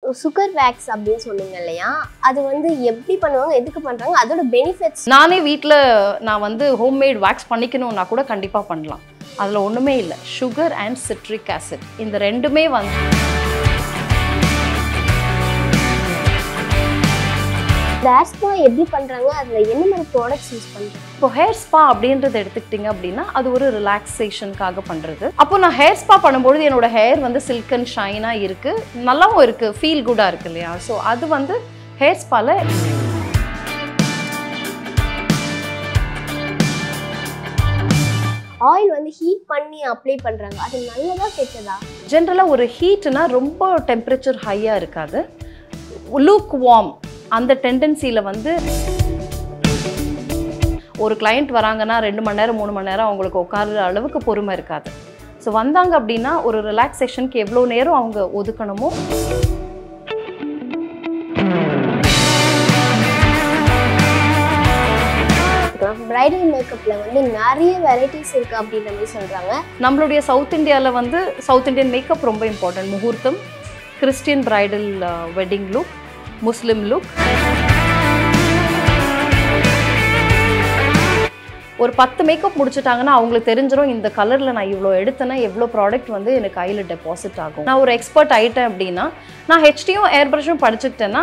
Sugar wax அப்படின்னு சொன்னீங்க இல்லையா அது வந்து எப்படி பண்ணுவாங்க எதுக்கு பண்றாங்க அதோட பெனிஃபிட்ஸ் நானே வீட்டில் நான் வந்து ஹோம்மேட் வேக்ஸ் பண்ணிக்கணும்னா கூட கண்டிப்பாக பண்ணலாம் அதில் ஒன்றுமே இல்லை சுகர் அண்ட் சிட்ரிக் ஆசிட் இந்த ரெண்டுமே வந்து இந்த ஹேர் ஸ்பா எப்படி பண்றாங்க அதுல என்ன மாதிரி ப்ராடக்ட்ஸ் யூஸ் பண்றாங்க இப்போ ஹேர் ஸ்பா அப்படின்றத எடுத்துக்கிட்டிங்க அப்படின்னா அது ஒரு ரிலாக்ஸேஷனுக்காக பண்ணுறது அப்போ நான் ஹேர் ஸ்பா பண்ணும்பொழுது என்னோட ஹேர் வந்து சில்க் அண்ட் ஷைனாக இருக்குது நல்லாவும் இருக்குது ஃபீல் குட்டாக இருக்கு இல்லையா ஸோ அது வந்து ஹேர் ஸ்பால ஆயில் வந்து ஹீட் பண்ணி அப்ளை பண்றாங்க அது நல்லதா கெட்டதா ஜென்ரலாக ஒரு ஹீட்னா ரொம்ப டெம்பரேச்சர் ஹையாக இருக்காது லூக் வார்ம் அந்த டெண்டன்சியில் வந்து ஒரு கிளையண்ட் வராங்கன்னா ரெண்டு மணி நேரம் மூணு மணி நேரம் அவங்களுக்கு உட்கார்ற அளவுக்கு பொறுமை இருக்காது ஸோ வந்தாங்க அப்படின்னா ஒரு ரிலாக்ஸேஷனுக்கு எவ்வளோ நேரம் அவங்க ஒதுக்கணுமோ பிரைடல் மேக்கப்ல வந்து நிறைய வெரைட்டிஸ் இருக்கு அப்படின்ற மாதிரி சொல்றாங்க நம்மளுடைய சவுத் இந்தியாவில் வந்து சவுத் இந்தியன் மேக்கப் ரொம்ப இம்பார்ட்டன்ட் முகூர்த்தம் Christian bridal wedding look Muslim look ஒரு பத்து மேக்கப் முடிச்சிட்டாங்கன்னா அவங்களுக்கு தெரிஞ்சிடும் இந்த கலரில் நான் இவ்வளோ எடுத்தேன்னா எவ்வளோ ப்ராடக்ட் வந்து எனக்கு கையில் டெபாசிட் ஆகும் நான் ஒரு எக்ஸ்பர்ட் ஆயிட்டேன் அப்படின்னா நான் ஹெச்டியும் ஏர் ப்ரஷும் படிச்சுக்கிட்டேன்னா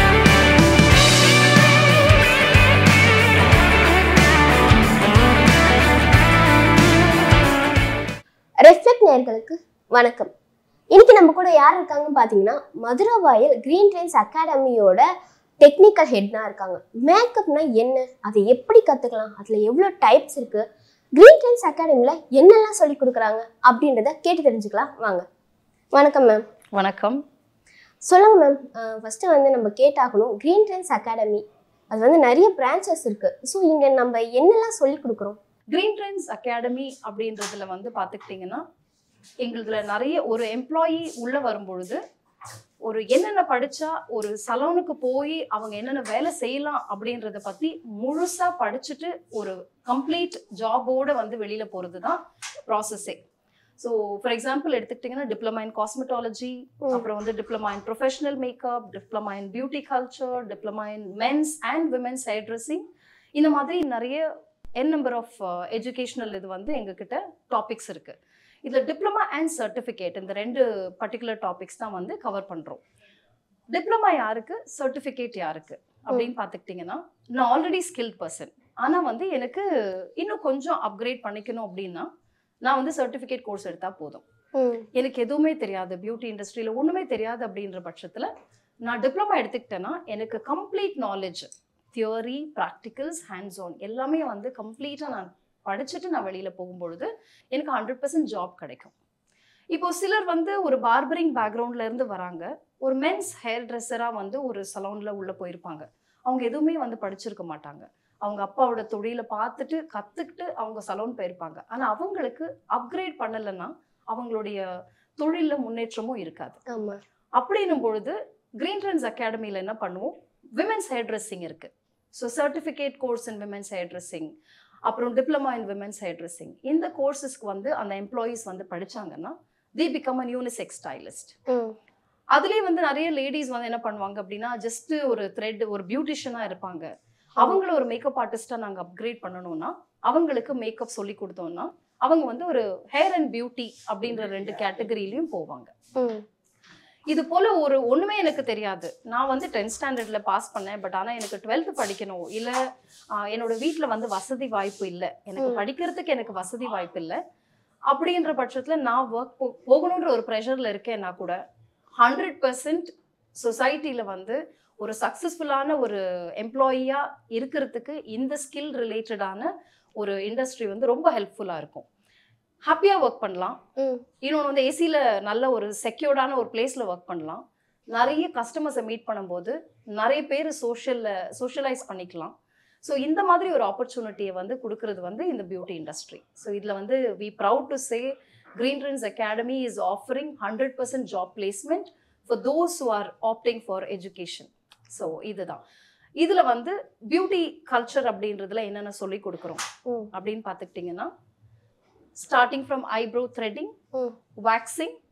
ரெஃப்ளெக்ட் நேர்களுக்கு வணக்கம் இன்னைக்கு நம்ம கூட யார் இருக்காங்கன்னு பார்த்தீங்கன்னா மதுரவாயில் கிரீன் ட்ரெயின்ஸ் அகாடமியோட டெக்னிக்கல் ஹெட்னா இருக்காங்க மேக்கப்னா என்ன அதை எப்படி கற்றுக்கலாம் அதில் எவ்வளோ டைப்ஸ் இருக்கு கிரீன் ட்ரெயின்ஸ் அகாடமியில் என்னெல்லாம் சொல்லி கொடுக்குறாங்க அப்படின்றத கேட்டு தெரிஞ்சுக்கலாம் வாங்க வணக்கம் மேம் வணக்கம் சொல்லுங்க மேம் ஃபர்ஸ்ட் வந்து நம்ம கேட்டாகணும் கிரீன் ட்ரெயின்ஸ் அகாடமி அது வந்து நிறைய பிரான்ச்சஸ் இருக்கு ஸோ இங்கே நம்ம என்னெல்லாம் சொல்லி கொடுக்குறோம் கிரீன் ட்ரெண்ட்ஸ் அகாடமி அப்படின்றதுல வந்து பார்த்துக்கிட்டிங்கன்னா எங்களுதுல நிறைய ஒரு எம்ப்ளாயி உள்ள வரும்பொழுது ஒரு என்னென்ன படிச்சா ஒரு சலூனுக்கு போய் அவங்க என்னென்ன வேலை செய்யலாம் அப்படின்றத பத்தி முழுசா படிச்சுட்டு ஒரு கம்ப்ளீட் ஜாபோட வந்து வெளியில போறது தான் ப்ராசஸே ஸோ ஃபார் எக்ஸாம்பிள் எடுத்துக்கிட்டிங்கன்னா டிப்ளமா இன் காஸ்மெட்டாலஜி அப்புறம் வந்து diploma in professional makeup diploma in beauty culture diploma in men's and women's hair dressing இந்த மாதிரி நிறைய என் நம்பர் ஆஃப் எஜுகேஷனல் இது வந்து எங்ககிட்ட டாபிக்ஸ் இருக்கு இதில் டிப்ளமா அண்ட் சர்டிஃபிகேட் இந்த ரெண்டு பர்டிகுலர் டாபிக்ஸ் தான் வந்து கவர் பண்ணுறோம் டிப்ளமா யாருக்கு சர்டிஃபிகேட் யாருக்கு அப்படின்னு பார்த்துக்கிட்டிங்கன்னா நான் ஆல்ரெடி ஸ்கில்ட் பர்சன் ஆனால் வந்து எனக்கு இன்னும் கொஞ்சம் அப்கிரேட் பண்ணிக்கணும் அப்படின்னா நான் வந்து சர்டிஃபிகேட் கோர்ஸ் எடுத்தால் போதும் எனக்கு எதுவுமே தெரியாது பியூட்டி இண்டஸ்ட்ரியில் ஒன்றுமே தெரியாது அப்படின்ற பட்சத்தில் நான் டிப்ளமா எடுத்துக்கிட்டேன்னா எனக்கு complete knowledge theory practicals hands on எல்லாமே வந்து கம்ப்ளீட்டாக நான் படிச்சுட்டு நான் வெளியில் போகும்பொழுது எனக்கு ஹண்ட்ரட் பர்சன்ட் ஜாப் கிடைக்கும் இப்போ சிலர் வந்து ஒரு பார்பரிங் பேக்ரவுண்ட்ல இருந்து வராங்க ஒரு மென்ஸ் ஹேர் ட்ரெஸ்ஸராக வந்து ஒரு சலூன்ல உள்ள போயிருப்பாங்க அவங்க எதுவுமே வந்து படிச்சிருக்க மாட்டாங்க அவங்க அப்பாவோட தொழிலை பார்த்துட்டு கத்துக்கிட்டு அவங்க சலூன் போயிருப்பாங்க ஆனா அவங்களுக்கு அப்கிரேட் பண்ணலைன்னா அவங்களுடைய தொழிலில் முன்னேற்றமும் இருக்காது ஆமா அப்படின்னும் பொழுது கிரீன் ட்ரெண்ட்ஸ் அகாடமியில் என்ன பண்ணுவோம் விமென்ஸ் ஹேர் ட்ரெஸ்ஸிங் இருக்கு so certificate course in women's hair dressing அப்புறம் diploma in women's hair dressing இந்த கோர்சஸ்க்கு வந்து அந்த எம்ப்ளாயீஸ் வந்து படிச்சாங்கன்னா they become an unisex stylist hmm அதுலேயே வந்து நிறைய லேடிஸ் வந்து என்ன பண்ணுவாங்க அப்படின்னா ஜஸ்ட் ஒரு த்ரெட் ஒரு பியூட்டிஷியனாக இருப்பாங்க அவங்கள ஒரு மேக்கப் ஆர்டிஸ்டாக நாங்கள் அப்கிரேட் பண்ணணும்னா அவங்களுக்கு மேக்கப் சொல்லி கொடுத்தோம்னா அவங்க வந்து ஒரு ஹேர் அண்ட் பியூட்டி அப்படின்ற ரெண்டு கேட்டகரியிலையும் போவாங்க ம் இது போல ஒரு ஒண்ணுமே எனக்கு தெரியாது நான் வந்து டென்த் ஸ்டாண்டர்ட்ல பாஸ் பண்ணேன் பட் ஆனா எனக்கு டுவெல்த் படிக்கணும் இல்ல ஆஹ், என்னோட வீட்ல வந்து வசதி வாய்ப்பு இல்ல எனக்கு ம். படிக்கிறதுக்கு எனக்கு வசதி வாய்ப்பு இல்ல அப்படின்ற பட்சத்துல நான் ஒர்க் போகணுன்ற ஒரு ப்ரெஷர்ல இருக்கேன்னா கூட ஹண்ட்ரட் பர்சன்ட் சொசைட்டில வந்து ஒரு சக்சஸ்ஃபுல்லான ஒரு எம்ப்ளாயியா இருக்கிறதுக்கு இந்த ஸ்கில் ரிலேட்டடான ஒரு இண்டஸ்ட்ரி வந்து ரொம்ப ஹெல்ப்ஃபுல்லா இருக்கும் ஹாப்பியா ஒர்க் பண்ணலாம் ம் இன்னொன்று வந்து ஏசியில் நல்ல ஒரு செக்யூர்டான ஒரு பிளேஸில் ஒர்க் பண்ணலாம் நிறைய கஸ்டமர்ஸை மீட் பண்ணும்போது நிறைய பேர் சோஷியலில் சோஷியலைஸ் பண்ணிக்கலாம் ஸோ இந்த மாதிரி ஒரு ஆப்பர்ச்சுனிட்டியை வந்து கொடுக்கறது வந்து இந்த பியூட்டி இண்டஸ்ட்ரி ஸோ இதில் வந்து we proud to say green trends academy is offering hundred percent job placement for those who are opting for education so இதுதான் இதில் வந்து பியூட்டி கல்ச்சர் அப்படின்றதுல என்னென்ன சொல்லி கொடுக்குறோம் ம் அப்படின்னு பார்த்துக்கிட்டிங்கன்னா starting from eyebrow threading hmm waxing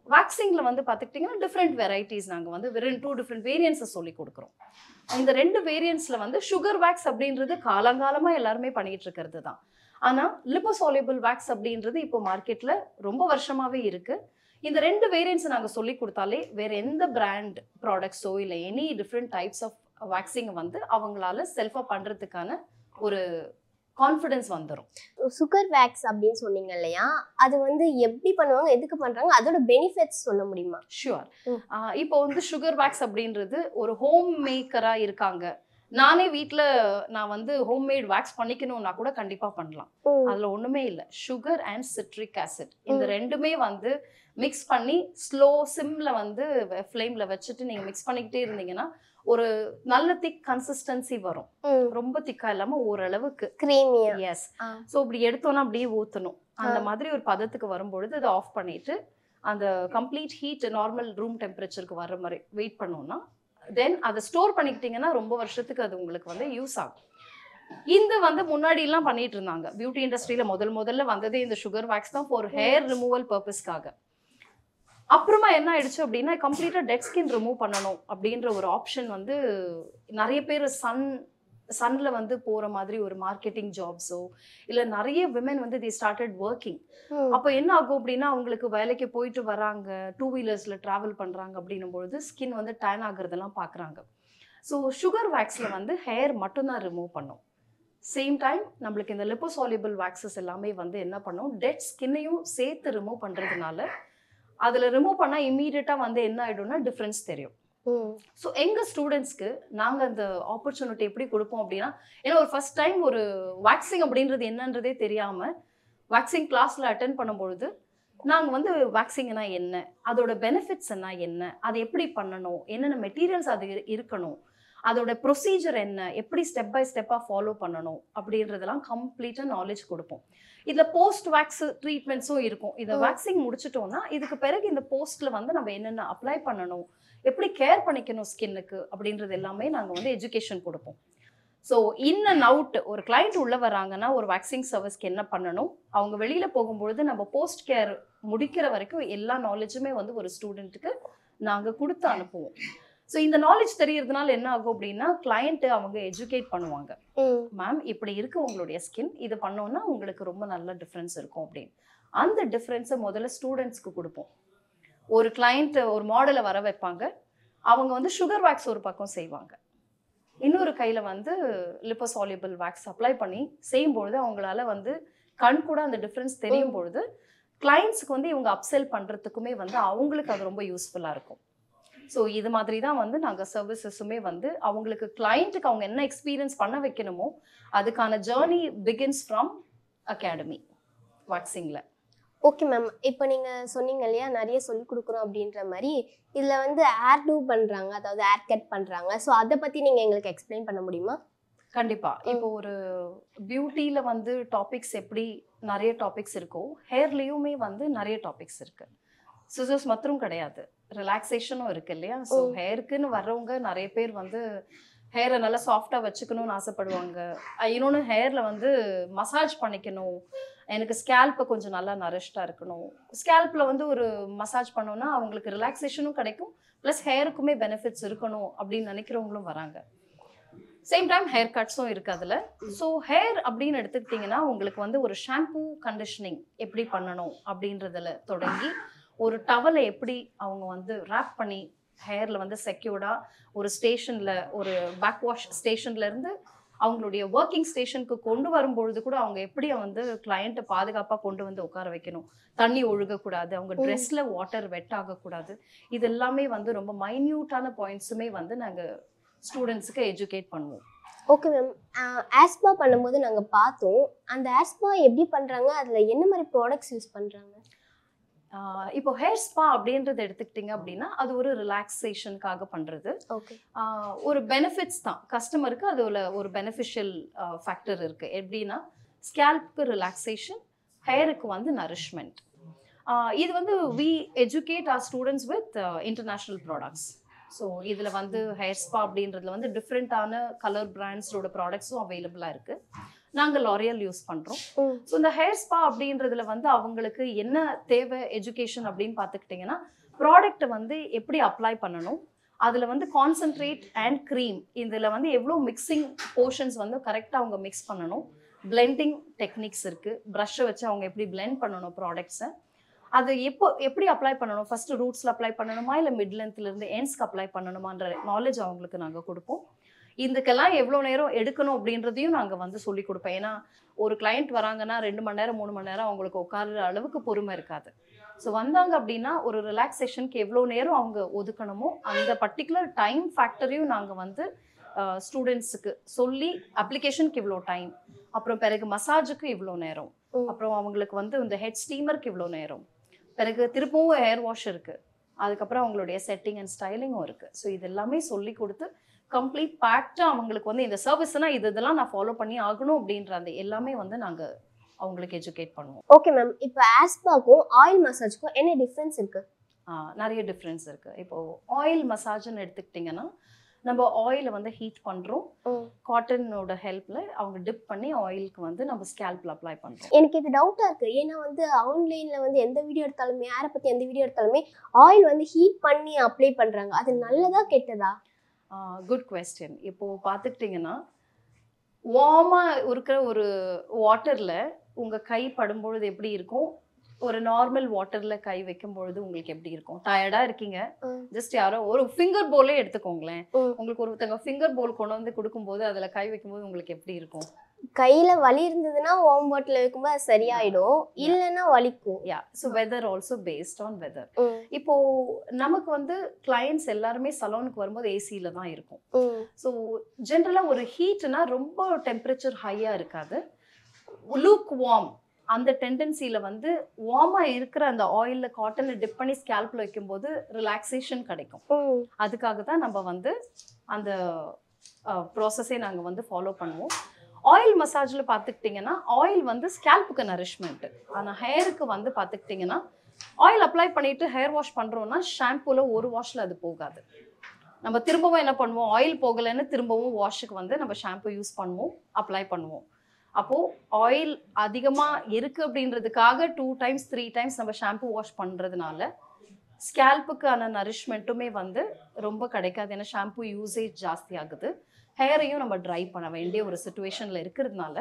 வேக்சிங்ல வந்து பார்த்துக்கிட்டிங்கன்னா டிஃப்ரெண்ட் வெரைட்டிஸ் நாங்கள் வந்து வெறும் டூ டிஃப்ரெண்ட் வேரியன்ஸை சொல்லி கொடுக்குறோம் இந்த ரெண்டு வேரியன்ஸ்ல வந்து சுகர் வேக்ஸ் அப்படின்றது காலங்காலமாக எல்லாருமே பண்ணிட்டு இருக்கிறது தான் ஆனால் லிப்போசாலிபிள் வேக்ஸ் அப்படின்றது இப்போ மார்க்கெட்டில் ரொம்ப வருஷமாவே இருக்கு இந்த ரெண்டு வேரியன்ஸ் நாங்கள் சொல்லி கொடுத்தாலே வேற எந்த பிராண்ட் ப்ராடக்ட்ஸோ இல்லை எனி டிஃப்ரெண்ட் டைப்ஸ் ஆஃப் வேக்சிங்கை வந்து அவங்களால செல்ஃபாக பண்ணுறதுக்கான ஒரு கான்ஃபிடன்ஸ் வந்துடும் சுகர் வேக்ஸ் அப்படின்னு சொன்னீங்க இல்லையா அது வந்து எப்படி பண்ணுவாங்க எதுக்கு பண்றாங்க அதோட பெனிஃபிட்ஸ் சொல்ல முடியுமா ஷுவர் ம். இப்போ வந்து சுகர் வேக்ஸ் அப்படின்றது ஒரு ஹோம் மேக்கரா இருக்காங்க நானே வீட்ல நான் வந்து ஹோம்மேட் வேக்ஸ் பண்ணிக்கணும்னா கூட கண்டிப்பா பண்ணலாம் ம். அதுல ஒண்ணுமே இல்ல சுகர் அண்ட் சிட்ரிக் ஆசிட் இந்த ம். ரெண்டுமே வந்து மிக்ஸ் பண்ணி ஸ்லோ சிம்ல வந்து ஃப்ளேம்ல வச்சுட்டு நீங்க மிக்ஸ் பண்ணிக்கிட்டே இருந்தீங்கன்னா ஒரு நல்ல திக் கன்சிஸ்டன்சி வரும் ம். ரொம்ப திக்கா இல்லாம ஓரளவுக்கு கிரீமியா எஸ் ஆ. ஸோ இப்படி எடுத்தோன்னா அப்படியே ஊற்றணும் அந்த ஆ. மாதிரி ஒரு பதத்துக்கு வரும்பொழுது அதை ஆஃப் பண்ணிட்டு அந்த கம்ப்ளீட் ஹீட் நார்மல் ரூம் டெம்பரேச்சருக்கு வர மாதிரி வெயிட் பண்ணோம்னா தென் அதை ஸ்டோர் பண்ணிக்கிட்டீங்கன்னா ரொம்ப வருஷத்துக்கு அது உங்களுக்கு வந்து யூஸ் ஆகும் இந்த வந்து முன்னாடி எல்லாம் பண்ணிட்டு இருந்தாங்க பியூட்டி இண்டஸ்ட்ரியில முதல் முதல்ல வந்ததே இந்த சுகர் வேக்ஸ் தான் ஃபார் ஹேர் ரிமூவல் பர்பஸ்க்காக அப்புறமா என்ன ஆயிடுச்சு அப்படின்னா கம்ப்ளீட்டா டெட் ஸ்கின் ரிமூவ் பண்ணணும் அப்படின்ற ஒரு ஆப்ஷன் வந்து நிறைய பேர் சன் சன்ல வந்து போற மாதிரி ஒரு மார்க்கெட்டிங் ஜாப்ஸோ இல்ல நிறைய விமன் வந்து தி ஸ்டார்டட் ஒர்க்கிங் ம். அப்போ என்ன ஆகும் அப்படின்னா அவங்களுக்கு வேலைக்கு போயிட்டு வராங்க டூ வீலர்ஸ்ல டிராவல் பண்றாங்க அப்படின்னும் பொழுது ஸ்கின் வந்து டேன் ஆகுறதெல்லாம் பாக்குறாங்க ஸோ சுகர் வேக்ஸ்ல வந்து ஹேர் மட்டும்தான் ரிமூவ் பண்ணும் சேம் டைம் நம்மளுக்கு இந்த லிப்போசாலிபிள் வேக்சஸ் எல்லாமே வந்து என்ன பண்ணும் டெட் ஸ்கின்னையும் சேர்த்து ரிமூவ் பண்றதுனால அதுல ரிமூவ் பண்ணா இம்மீடியட்டா வந்து என்ன ஆயிடும்னா டிஃப்ரென்ஸ் தெரியும் ம். ஸோ எங்கள் ஸ்டூடெண்ட்ஸ்க்கு நாங்கள் அந்த ஆப்பர்ச்சுனிட்டி எப்படி கொடுப்போம் அப்படின்னா ஏன்னா ஒரு ஃபர்ஸ்ட் டைம் ஒரு வேக்சிங் அப்படின்றது என்னன்றதே தெரியாமல் வேக்சிங் கிளாஸில் அட்டன் பண்ணும்பொழுது நாங்கள் வந்து வேக்சிங்னா என்ன அதோட பெனிஃபிட்ஸ் என்ன என்ன அதை எப்படி பண்ணணும் என்னென்ன மெட்டீரியல்ஸ் அது இரு- இருக்கணும் அதோட ப்ரொசீஜர் என்ன எப்படி ஸ்டெப் பை ஸ்டெப்பாக ஃபாலோ பண்ணணும் அப்படின்றதெல்லாம் கம்ப்ளீட்டாக நாலேஜ் கொடுப்போம் இதில் போஸ்ட் வேக்ஸ் ட்ரீட்மெண்ட்ஸும் இருக்கும் இதை ம். வேக்சிங் முடிச்சிட்டோம்னா இதுக்கு பிறகு இந்த போஸ்ட்டில் வந்து நம்ம என்னென்ன அப்ளை பண்ணணும் எப்படி கேர் பண்ணிக்கணும் ஸ்கின்னுக்கு அப்படின்றது எல்லாமே நாங்கள் வந்து எஜுகேஷன் கொடுப்போம் ஸோ இன் அண்ட் அவுட் ஒரு கிளைண்ட் உள்ள வராங்கன்னா ஒரு வேக்சிங் சர்வீஸ்க்கு என்ன பண்ணணும் அவங்க வெளியில போகும்பொழுது நம்ம போஸ்ட் கேர் முடிக்கிற வரைக்கும் எல்லா நாலேஜுமே வந்து ஒரு ஸ்டூடெண்ட்டுக்கு நாங்கள் கொடுத்து அனுப்புவோம் ஸோ இந்த நாலேஜ் தெரியறதுனால என்ன ஆகும் அப்படின்னா கிளைண்ட்டு அவங்க எஜுகேட் பண்ணுவாங்க ம். மேம் இப்படி இருக்கு உங்களுடைய ஸ்கின் இது பண்ணோம்னா உங்களுக்கு ரொம்ப நல்ல டிஃப்ரென்ஸ் இருக்கும் அப்படின்னு அந்த டிஃப்ரென்ஸை முதல்ல ஸ்டூடெண்ட்ஸ்க்கு கொடுப்போம் ஒரு கிளைண்ட் ஒரு மாடலை வர வைப்பாங்க அவங்க வந்து சுகர் வேக்ஸ் ஒரு பக்கம் செய்வாங்க இன்னொரு கையில் வந்து லிப்போசாலிபிள் வேக்ஸ் அப்ளை பண்ணி செய்யும்பொழுது அவங்களால வந்து கண் கூட அந்த டிஃப்ரென்ஸ் தெரியும் பொழுது கிளைண்ட்ஸ்க்கு வந்து இவங்க அப்செல் பண்ணுறதுக்குமே வந்து அவங்களுக்கு அது ரொம்ப யூஸ்ஃபுல்லாக இருக்கும் ஸோ இது மாதிரி தான் வந்து நாங்கள் சர்வீசஸுமே வந்து அவங்களுக்கு கிளைண்ட்டுக்கு அவங்க என்ன எக்ஸ்பீரியன்ஸ் பண்ண வைக்கணுமோ அதுக்கான ஜேர்னி பிகின்ஸ் ஃப்ரம் அகாடமி வாக்சிங்கில் ஓகே மேம் இப்போ நீங்க சொன்னீங்க இல்லையா நிறைய சொல்லி கொடுக்குறோம் அப்படின்ற மாதிரி இதுல வந்து ஏர் டூ பண்றாங்க அதாவது ஏர் கட் பண்றாங்க ஸோ அதை பத்தி நீங்க எங்களுக்கு எக்ஸ்பிளைன் பண்ண முடியுமா கண்டிப்பா இப்போ ஒரு பியூட்டியில வந்து டாபிக்ஸ் எப்படி நிறைய டாபிக்ஸ் இருக்கோ ஹேர்லயுமே வந்து நிறைய டாபிக்ஸ் இருக்கு சிசர்ஸ் மாத்திரம் கிடையாது ரிலாக்ஸேஷனும் இருக்கு இல்லையா ஸோ ம். ஹேருக்குன்னு வர்றவங்க நிறைய பேர் வந்து ஹேரை நல்லா சாஃப்டா வச்சுக்கணும்னு ஆசைப்படுவாங்க அஹ் இன்னொன்னு ஹேர்ல வந்து மசாஜ் பண்ணிக்கணும் எனக்கு ஸ்கேல்ப்பை கொஞ்சம் நல்லா நரிஷ்டா இருக்கணும் ஸ்கேல்ப்ல வந்து ஒரு மசாஜ் பண்ணோம்னா அவங்களுக்கு ரிலாக்ஸேஷனும் கிடைக்கும் ப்ளஸ் ஹேருக்குமே பெனிஃபிட்ஸ் இருக்கணும் அப்படின்னு நினைக்கிறவங்களும் வராங்க சேம் டைம் ஹேர் கட்ஸும் இருக்கு அதுல ஸோ ஹேர் அப்படின்னு எடுத்துக்கிட்டிங்கன்னா உங்களுக்கு வந்து ஒரு ஷாம்பூ கண்டிஷனிங் எப்படி பண்ணணும் அப்படின்றதுல தொடங்கி ஒரு டவலை எப்படி அவங்க வந்து ரேப் பண்ணி ஹேர்ல வந்து செக்யூர்டா ஒரு ஸ்டேஷன்ல ஒரு பேக் வாஷ் ஸ்டேஷன்ல இருந்து அவங்களுடைய ஒர்க்கிங் ஸ்டேஷனுக்கு கொண்டு வரும்பொழுது கூட அவங்க எப்படி வந்து கிளையண்ட்டை பாதுகாப்பாக கொண்டு வந்து உட்கார வைக்கணும் தண்ணி ஒழுகக்கூடாது அவங்க ம். ட்ரெஸ்ல வாட்டர் வெட் ஆகக்கூடாது இது எல்லாமே வந்து ரொம்ப மைன்யூட்டான பாயிண்ட்ஸுமே வந்து நாங்கள் ஸ்டூடெண்ட்ஸுக்கு எஜுகேட் பண்ணுவோம் ஓகே மேம் ஆஸ்பா பண்ணும்போது நாங்க பார்த்தோம் அந்த ஆஸ்பா எப்படி பண்றாங்க அதுல என்ன மாதிரி ப்ராடக்ட்ஸ் யூஸ் பண்றாங்க ஆஹ் இப்போ ஹேர் ஸ்பா அப்படின்றது எடுத்துக்கிட்டிங்க அப்படின்னா அது ஒரு ரிலாக்ஸேஷனுக்காக பண்ணுறது ஓகே ஒரு பெனிஃபிட்ஸ் தான் கஸ்டமருக்கு அதுல ஒரு பெனிஃபிஷியல் ஃபேக்டர் இருக்கு எப்படின்னா ஸ்கேல்ப்க்கு ரிலாக்ஸேஷன் ஹேருக்கு வந்து நரிஷ்மெண்ட் இது வந்து we educate our students with international products so இதில் வந்து ஹேர் ஸ்பா அப்படின்றதுல வந்து டிஃப்ரெண்ட்டான கலர் பிராண்ட்ஸோட ப்ராடக்ட்ஸும் அவைலபிளாக இருக்கு நாங்கள் லாரியல் யூஸ் பண்ணுறோம் ம். ஸோ இந்த ஹேர் ஸ்பா அப்படின்றதுல வந்து அவங்களுக்கு என்ன தேவை எஜுகேஷன் அப்படின்னு பார்த்துக்கிட்டிங்கன்னா ப்ராடக்ட்டை வந்து எப்படி அப்ளை பண்ணணும் அதில் வந்து கான்சென்ட்ரேட் அண்ட் க்ரீம் இதில் வந்து எவ்வளோ மிக்சிங் போர்ஷன்ஸ் வந்து கரெக்டாக அவங்க மிக்ஸ் பண்ணணும் பிளெண்டிங் டெக்னிக்ஸ் இருக்குது ப்ரஷ்ஷை வச்சு அவங்க எப்படி blend பண்ணணும் ப்ராடக்ட்ஸை அது எப்போ எப்படி அப்ளை பண்ணணும் ஃபர்ஸ்ட் ரூட்ஸில் அப்ளை பண்ணணுமா இல்லை மிட் இருந்து எண்ட்ஸ்க்கு அப்ளை பண்ணணுமான்ற நாலேஜ் அவங்களுக்கு நாங்கள் கொடுப்போம் இதுக்கெல்லாம் எவ்வளோ நேரம் எடுக்கணும் அப்படின்றதையும் நாங்கள் வந்து சொல்லி கொடுப்போம் ஏன்னா ஒரு கிளையண்ட் வராங்கன்னா ரெண்டு மணி நேரம் மூணு மணி நேரம் அவங்களுக்கு உட்கார்ற அளவுக்கு பொறுமை இருக்காது ஸோ வந்தாங்க அப்படின்னா ஒரு ரிலாக்ஸேஷனுக்கு எவ்வளோ நேரம் அவங்க ஒதுக்கணுமோ அந்த பர்டிகுலர் டைம் ஃபேக்டரையும் நாங்கள் வந்து ஸ்டூடெண்ட்ஸுக்கு சொல்லி அப்ளிகேஷனுக்கு இவ்வளோ டைம் அப்புறம் பிறகு மசாஜுக்கு இவ்வளோ நேரம் ம். அப்புறம் அவங்களுக்கு வந்து இந்த ஹெட் ஸ்டீமருக்கு இவ்வளோ நேரம் பிறகு திருப்பவும் ஹேர் வாஷ் இருக்கு அதுக்கப்புறம் அவங்களுடைய செட்டிங் அண்ட் ஸ்டைலிங்கும் இருக்கு ஸோ இது எல்லாமே சொல்லி கொடுத்து கம்ப்ளீட் பேக்டாக அவங்களுக்கு வந்து இந்த சர்வீஸ்னா இது இதெல்லாம் நான் ஃபாலோ பண்ணி ஆகணும் அப்படின்ற அந்த எல்லாமே வந்து நாங்கள் அவங்களுக்கு எஜுகேட் பண்ணுவோம் ஓகே மேம் இப்போ ஆஸ்பாக்கும் ஆயில் மசாஜ்க்கும் என்ன டிஃப்ரென்ஸ் இருக்கு ஆஹ் நிறைய டிஃப்ரென்ஸ் இருக்கு இப்போ ஆயில் மசாஜ்னு எடுத்துக்கிட்டிங்கன்னா நம்ம ஆயிலை வந்து ஹீட் பண்ணுறோம் ம். காட்டனோட ஹெல்ப்ல அவங்க டிப் பண்ணி ஆயிலுக்கு வந்து நம்ம ஸ்கேல்ப்ல அப்ளை பண்ணுறோம் எனக்கு இது டவுட்டா இருக்கு ஏன்னா வந்து ஆன்லைன்ல வந்து எந்த வீடியோ எடுத்தாலுமே யாரை பத்தி எந்த வீடியோ எடுத்தாலுமே ஆயில் வந்து ஹீட் பண்ணி அப்ளை பண்றாங்க அது நல்லதா கெட்டதா குட் கொஸ்டின் இப்போ பார்த்துக்கிட்டிங்கன்னா வார்மா இருக்கிற ஒரு வாட்டர்ல உங்க கை படும்பொழுது எப்படி இருக்கும் ஒரு நார்மல் வாட்டர்ல கை வைக்கும் பொழுது உங்களுக்கு எப்படி இருக்கும் டயர்டா இருக்கீங்க ம். ஜஸ்ட் யாரோ ஒரு ஃபிங்கர் போலே எடுத்துக்கோங்களேன் ம். உங்களுக்கு ஒருத்தங்க ஃபிங்கர் போல் கொண்டு வந்து கொடுக்கும்போது அதுல கை வைக்கும்போது உங்களுக்கு எப்படி இருக்கும் கையில வலி இருந்ததுன்னா வார்ம் பாட்டில் வைக்கும்போது அது சரியாயிடும் இல்லைன்னா வலிக்கும் yeah so weather also based on weather hmm, இப்போ நமக்கு வந்து கிளையண்ட்ஸ் எல்லாருமே சலூனுக்கு வரும்போது ஏசியில தான் இருக்கும் ம், ஸோ ஜென்ரலாக ஒரு ஹீட்னா ரொம்ப டெம்பரேச்சர் ஹையாக இருக்காது லூக் வார்ம் அந்த டெண்டன்சியில் வந்து வார்மாக இருக்கிற அந்த ஆயிலில் காட்டனை டிப் பண்ணி ஸ்கேல்பில் வைக்கும்போது ரிலாக்ஸேஷன் கிடைக்கும் ம், அதுக்காக தான் நம்ம வந்து அந்த ப்ராசஸே நாங்கள் வந்து ஃபாலோ பண்ணுவோம் ஆயில் மசாஜில் பார்த்துக்கிட்டிங்கன்னா ஆயில் வந்து ஸ்கேல்புக்கு நரிஷ்மெண்ட் ஆனால் ஹேருக்கு வந்து பார்த்துக்கிட்டிங்கன்னா ஆயில் அப்ளை பண்ணிட்டு ஹேர் வாஷ் பண்ணுறோன்னா ஷாம்பூவில் ஒரு வாஷில் அது போகாது நம்ம திரும்பவும் என்ன பண்ணுவோம் ஆயில் போகலைன்னு திரும்பவும் வாஷுக்கு வந்து நம்ம ஷாம்பு யூஸ் பண்ணுவோம் அப்ளை பண்ணுவோம் அப்போது ஆயில் அதிகமாக இருக்குது அப்படின்றதுக்காக டூ டைம்ஸ் த்ரீ டைம்ஸ் நம்ம ஷாம்பு வாஷ் பண்ணுறதுனால ஸ்கேல்புக்கான நரிஷ்மெண்ட்டுமே வந்து ரொம்ப கிடைக்காது ஏன்னா ஷாம்பு யூசேஜ் ஜாஸ்தி ஆகுது ஹேரையும் நம்ம ட்ரை பண்ண வேண்டிய ஒரு சுச்சுவேஷனில் இருக்கிறதுனால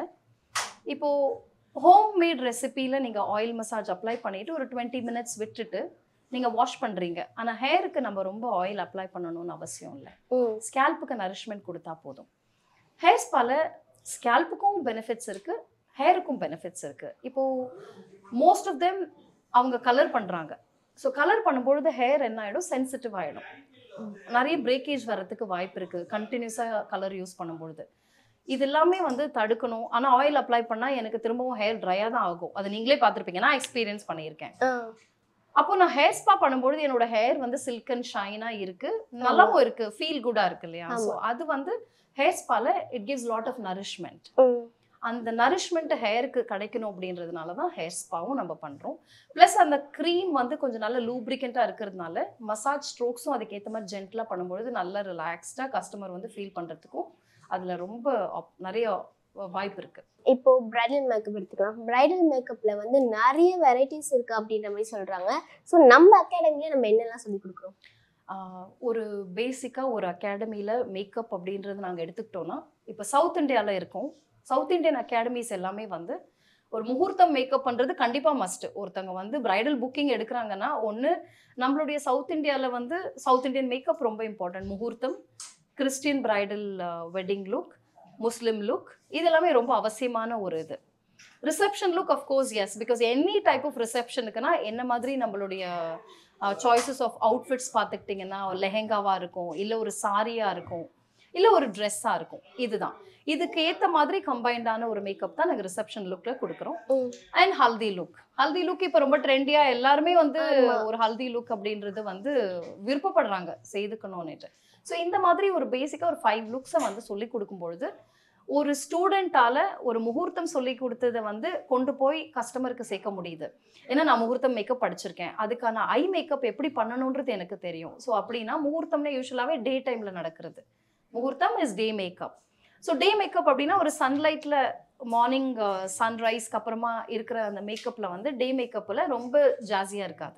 இப்போது ஹோம் மேட் ரெசிபியில் நீங்கள் ஆயில் மசாஜ் அப்ளை பண்ணிவிட்டு ஒரு டுவெண்ட்டி மினிட்ஸ் விட்டுட்டு நீங்கள் வாஷ் பண்ணுறீங்க ஆனால் ஹேருக்கு நம்ம ரொம்ப ஆயில் அப்ளை பண்ணணும்னு அவசியம் இல்லை ம், ஸ்கேல்புக்கு நரிஷ்மெண்ட் கொடுத்தா போதும் ஹேர் ஸ்பால ஸ்கேல்புக்கும் பெனிஃபிட்ஸ் இருக்கு ஹேருக்கும் பெனிஃபிட்ஸ் இருக்கு இப்போ மோஸ்ட் ஆஃப் தெம் அவங்க கலர் பண்றாங்க ஸோ கலர் பண்ணும்பொழுது ஹேர் என்ன ஆயிடும் சென்சிட்டிவ் ஆயிடும் நிறைய பிரேக்கேஜ் வர்றதுக்கு வாய்ப்பு இருக்கு கண்டினியூஸாக கலர் யூஸ் பண்ணும்பொழுது இது எல்லாமே வந்து தடுக்கணும் ஆனால் ஆயில் அப்ளை பண்ணால் எனக்கு திரும்பவும் ஹேர் ட்ரையாக தான் ஆகும் அது நீங்களே பார்த்துருப்பீங்க நான் எக்ஸ்பீரியன்ஸ் பண்ணியிருக்கேன் ஆ, அப்போ நான் ஹேர் ஸ்பா பண்ணும்பொழுது என்னோட ஹேர் வந்து சில்க் அண்ட் ஷைனா இருக்கு நல்லாவும் இருக்கு ஃபீல் குட்டா இருக்கு இல்லையா ஆமா. ஸோ அது வந்து ஹேர் ஸ்பால it gives lot of nourishment hmm, அந்த நரிஷ்மெண்ட் ஹேருக்கு கிடைக்கணும் அப்படின்றதுனால தான் ஹேர் ஸ்பாவும் நம்ம பண்றோம் ப்ளஸ் அந்த க்ரீம் வந்து கொஞ்சம் நல்ல லூப்ரிகண்ட்டாக இருக்கிறதுனால மசாஜ் ஸ்ட்ரோக்ஸும் அதுக்கேற்ற மாதிரி ஜென்டலாக பண்ணும்பொழுது நல்ல ரிலாக்ஸ்டாக கஸ்டமர் வந்து ஃபீல் பண்ணுறதுக்கும் அதில் ரொம்ப op- நிறைய வாய்ப்பு இருக்கு இப்போ பிரைடல் மேக்கப் எடுத்துக்கலாம் பிரைடல் மேக்கப்ல வந்து நிறைய வெரைட்டிஸ் இருக்கு அப்படின்ற மாதிரி சொல்றாங்க ஸோ நம்ம அகாடமில நம்ம என்னெல்லாம் சொல்லி கொடுக்குறோம் ஆஹ் ஒரு பேசிக்காக ஒரு அகாடமியில் மேக்கப் அப்படின்றது நாங்கள் எடுத்துக்கிட்டோம்னா இப்போ சவுத் இந்தியாவில் இருக்கோம் சவுத் இந்தியன் அகாடமிஸ் எல்லாமே வந்து ஒரு முகூர்த்தம் மேக்கப் பண்ணுறது கண்டிப்பாக மஸ்ட் ஒருத்தவங்க வந்து பிரைடல் புக்கிங் எடுக்கிறாங்கன்னா ஒன்று நம்மளுடைய சவுத் இந்தியாவில் வந்து சவுத் இந்தியன் மேக்கப் ரொம்ப இம்பார்ட்டன்ட் முகூர்த்தம் Christian bridal wedding look Muslim look இது எல்லாமே ரொம்ப அவசியமான ஒரு இது reception look course is because any type of ரிசப்ஷனுக்குனா என்ன மாதிரி நம்மளுடைய சாய்ஸஸ் ஆஃப் அவுட்ஃபிட்ஸ் பார்த்துக்கிட்டிங்கன்னா லெஹெங்காவாக இருக்கும் இல்லை ஒரு சாரியாக இருக்கும் இல்லை ஒரு ட்ரெஸ்ஸாக இருக்கும் இதுதான் இதுக்கு ஏற்ற மாதிரி கம்பைண்டான ஒரு மேக்கப் தான் நாங்கள் ரிசப்ஷன் லுக்கில் கொடுக்குறோம் hmm. And haldi look haldi look இப்போ ரொம்ப ட்ரெண்டியாக எல்லாருமே வந்து ஆமா. ஒரு ஹல்தி லுக் அப்படின்றது வந்து விருப்பப்படுறாங்க செய்துக்கணும்னுட்டு ஸோ இந்த மாதிரி ஒரு பேசிக்காக ஒரு ஃபைவ் லுக்ஸை வந்து சொல்லி கொடுக்கும்பொழுது ஒரு ஸ்டூடெண்ட்டால ஒரு முகூர்த்தம் சொல்லி கொடுத்ததை வந்து கொண்டு போய் கஸ்டமருக்கு சேர்க்க முடியுது ஏன்னா நான் முகூர்த்தம் மேக்கப் படிச்சிருக்கேன் அதுக்கான ஐ மேக்கப் எப்படி பண்ணணுன்றது எனக்கு தெரியும் ஸோ அப்படின்னா முகூர்த்தம்னா யூஸ்வலாகவே டே டைமில் நடக்கிறது முகூர்த்தம் is day makeup so day makeup அப்படின்னா ஒரு சன்லைட்டில் மார்னிங் சன்ரைஸ்க்கு அப்புறமா இருக்கிற அந்த மேக்கப்பில் வந்து டே மேக்கப்பில் ரொம்ப ஜாஸியாக இருக்காது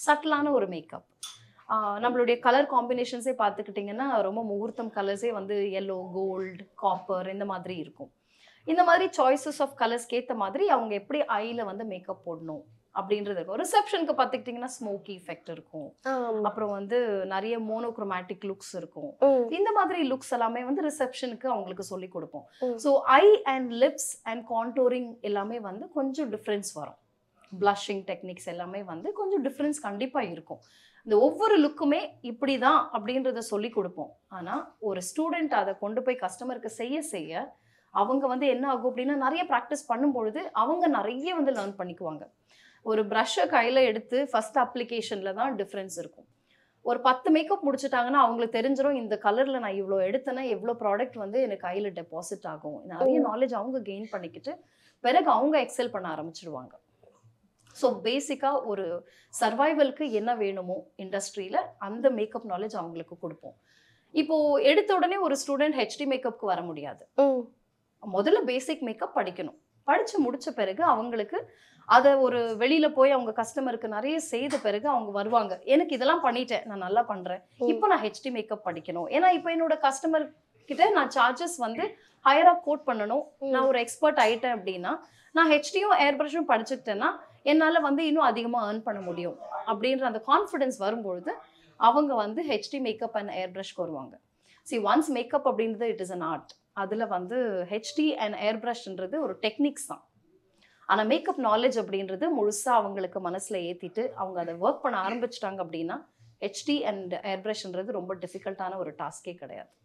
சட்டிலான ஒரு மேக்கப் நம்மளுடைய கலர் காம்பினேஷன்ஸே பார்த்துக்கிட்டிங்கன்னா ரொம்ப முகூர்த்தம் கலர்ஸே வந்து எல்லோ கோல்டு காப்பர் இந்த மாதிரி இருக்கும் இந்த மாதிரி சாய்ஸஸ் ஆஃப் கலர்ஸ்க்கு ஏற்ற மாதிரி அவங்க எப்படி ஐல வந்து மேக்கப் போடணும் அப்படின்றது இருக்கும் ரிசப்ஷனுக்கு பார்த்துக்கிட்டிங்கன்னா ஸ்மோக்கி எஃபெக்ட் இருக்கும் ஆமா. அப்புறம் வந்து நிறைய மோனோக்ரோமேட்டிக் லுக்ஸ் இருக்கும் ம், இந்த மாதிரி லுக்ஸ் எல்லாமே வந்து ரிசப்ஷனுக்கு அவங்களுக்கு சொல்லி கொடுப்போம் hmm. So eye and lips and contouring எல்லாமே வந்து கொஞ்சம் டிஃப்ரென்ஸ் வரும் பிளஷிங் டெக்னிக்ஸ் எல்லாமே வந்து கொஞ்சம் டிஃப்ரென்ஸ் கண்டிப்பாக இருக்கும் இந்த ஒவ்வொரு லுக்குமே இப்படி தான் அப்படின்றத சொல்லி கொடுப்போம் ஆனால் ஒரு ஸ்டூடெண்ட் அதை கொண்டு போய் கஸ்டமருக்கு செய்ய செய்ய அவங்க வந்து என்ன ஆகும் அப்படின்னா நிறைய ப்ராக்டிஸ் பண்ணும்பொழுது அவங்க நிறைய வந்து லேர்ன் பண்ணிக்குவாங்க ஒரு ப்ரஷ்ஷை கையில் எடுத்து ஃபர்ஸ்ட் அப்ளிகேஷனில் தான் டிஃப்ரென்ஸ் இருக்கும் ஒரு பத்து மேக்கப் முடிச்சிட்டாங்கன்னா அவங்களுக்கு தெரிஞ்சிடும் இந்த கலரில் நான் இவ்வளோ எடுத்தேன்னா எவ்வளோ ப்ராடக்ட் வந்து எனக்கு கையில் டெபாசிட் ஆகும் நிறைய நாலேஜ் அவங்க கெயின் பண்ணிக்கிட்டு பிறகு அவங்க எக்ஸல் பண்ண ஆரம்பிச்சிடுவாங்க ஸோ பேசிக்காக ஒரு சர்வைவலுக்கு என்ன வேணுமோ இண்டஸ்ட்ரியில் அந்த மேக்கப் நாலேஜ் அவங்களுக்கு கொடுப்போம் இப்போ எடுத்த உடனே ஒரு ஸ்டூடெண்ட் ஹெச்டி மேக்கப்க்கு வர முடியாது ம், முதல்ல பேசிக் மேக்கப் படிக்கணும் படிச்சு முடிச்ச பிறகு அவங்களுக்கு அதை ஒரு வெளியில போய் அவங்க கஸ்டமருக்கு நிறைய செய்த பிறகு அவங்க வருவாங்க எனக்கு இதெல்லாம் பண்ணிட்டேன் நான் நல்லா பண்றேன் ம். இப்போ நான் ஹெச்டி மேக்கப் படிக்கணும் ஏன்னா இப்போ என்னோட கஸ்டமர் கிட்ட நான் சார்ஜஸ் வந்து ஹையரா கோட் பண்ணணும் நான் ஒரு எக்ஸ்பர்ட் ஆயிட்டேன் அப்படின்னா நான் ஹெச்டியும் ஏர் ப்ரஷும் படிச்சுக்கிட்டேன்னா என்னால வந்து இன்னும் அதிகமா ஏர்ன் பண்ண முடியும் அப்படின்ற அந்த கான்ஃபிடன்ஸ் வரும்பொழுது அவங்க வந்து ஹெச்டி மேக்கப் அண்ட் ஏர் ப்ரஷ்க்கு வருவாங்க சி ஒன்ஸ் மேக்கப் அப்படின்றது இட் இஸ் அன் ஆர்ட் அதில் வந்து ஹெச்டி அண்ட் ஏர் ப்ரஷ்ன்றது ஒரு டெக்னிக்ஸ் தான் ஆனால் மேக்கப் நாலேஜ் அப்படின்றது முழுசாக அவங்களுக்கு மனசில் ஏற்றிட்டு அவங்க அதை ஒர்க் பண்ண ஆரம்பிச்சிட்டாங்க அப்படின்னா ஹெச்டி அண்ட் ஏர் ப்ரஷ்ன்றது ரொம்ப டிஃபிகல்ட்டான ஒரு டாஸ்கே கிடையாது